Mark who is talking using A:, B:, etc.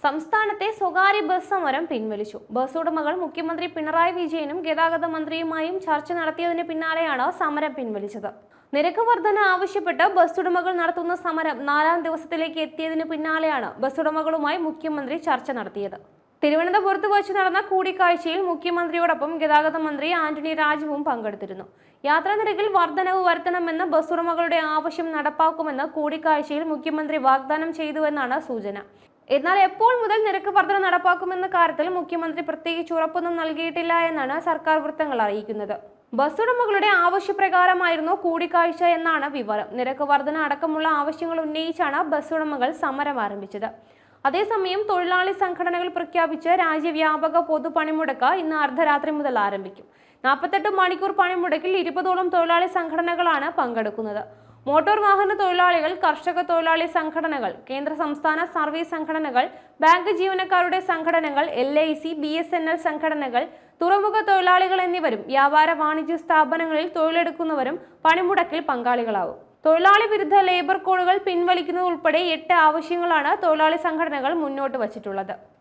A: സംസ്ഥാനത്തെ സ്വകാര്യ ബസ് സമരം പിൻവലിച്ചു ബസ് ഉടമകൾ മുഖ്യമന്ത്രി പിണറായി വിജയനും ഗതാഗത മന്ത്രിയുമായും ചർച്ച നടത്തിയതിന് പിന്നാലെയാണ് സമരം പിൻവലിച്ചത് നിരക്ക് വർധന ആവശ്യപ്പെട്ട് ബസ് ഉടമകൾ നടത്തുന്ന സമരം നാലാം ദിവസത്തിലേക്ക് എത്തിയതിന് പിന്നാലെയാണ് ബസ് ഉടമകളുമായി മുഖ്യമന്ത്രി ചർച്ച നടത്തിയത് തിരുവനന്തപുരത്ത് വച്ച് നടന്ന കൂടിക്കാഴ്ചയിൽ മുഖ്യമന്ത്രിയോടൊപ്പം ഗതാഗത മന്ത്രി ആന്റണി രാജുവും പങ്കെടുത്തിരുന്നു യാത്രാ നിരക്കിൽ വർധനവ് വരുത്തണമെന്ന് ബസ് ഉടമകളുടെ ആവശ്യം നടപ്പാക്കുമെന്ന് കൂടിക്കാഴ്ചയിൽ മുഖ്യമന്ത്രി വാഗ്ദാനം ചെയ്തുവെന്നാണ് സൂചന എന്നാൽ എപ്പോൾ മുതൽ നിരക്ക് വർധന നടപ്പാക്കുമെന്ന കാര്യത്തിൽ മുഖ്യമന്ത്രി പ്രത്യേകിച്ച് ഉറപ്പൊന്നും നൽകിയിട്ടില്ല എന്നാണ് സർക്കാർ വൃത്തങ്ങൾ അറിയിക്കുന്നത് ബസ് ഉടമകളുടെ ആവശ്യപ്രകാരമായിരുന്നു കൂടിക്കാഴ്ച എന്നാണ് വിവരം നിരക്ക് വർധന അടക്കമുള്ള ആവശ്യങ്ങൾ ഉന്നയിച്ചാണ് ബസ് ഉടമകൾ സമരം ആരംഭിച്ചത് അതേസമയം തൊഴിലാളി സംഘടനകൾ പ്രഖ്യാപിച്ച രാജ്യവ്യാപക പൊതു പണിമുടക്ക് ഇന്ന് അർദ്ധരാത്രി മുതൽ ആരംഭിക്കും നാൽപ്പത്തെട്ട് മണിക്കൂർ പണിമുടക്കിൽ ഇരുപതോളം തൊഴിലാളി സംഘടനകളാണ് പങ്കെടുക്കുന്നത് മോട്ടോർ വാഹന തൊഴിലാളികൾ കർഷക തൊഴിലാളി സംഘടനകൾ കേന്ദ്ര സംസ്ഥാന സർവീസ് സംഘടനകൾ ബാങ്ക് ജീവനക്കാരുടെ സംഘടനകൾ L I C B S N L സംഘടനകൾ തുറമുഖ തൊഴിലാളികൾ എന്നിവരും വ്യാപാര വാണിജ്യ സ്ഥാപനങ്ങളിൽ തൊഴിലെടുക്കുന്നവരും പണിമുടക്കിൽ പങ്കാളികളാവും തൊഴിലാളി വിരുദ്ധ ലേബർ കോഡുകൾ പിൻവലിക്കുന്നത് ഉൾപ്പെടെ എട്ട് ആവശ്യങ്ങളാണ് തൊഴിലാളി സംഘടനകൾ മുന്നോട്ട് വച്ചിട്ടുള്ളത്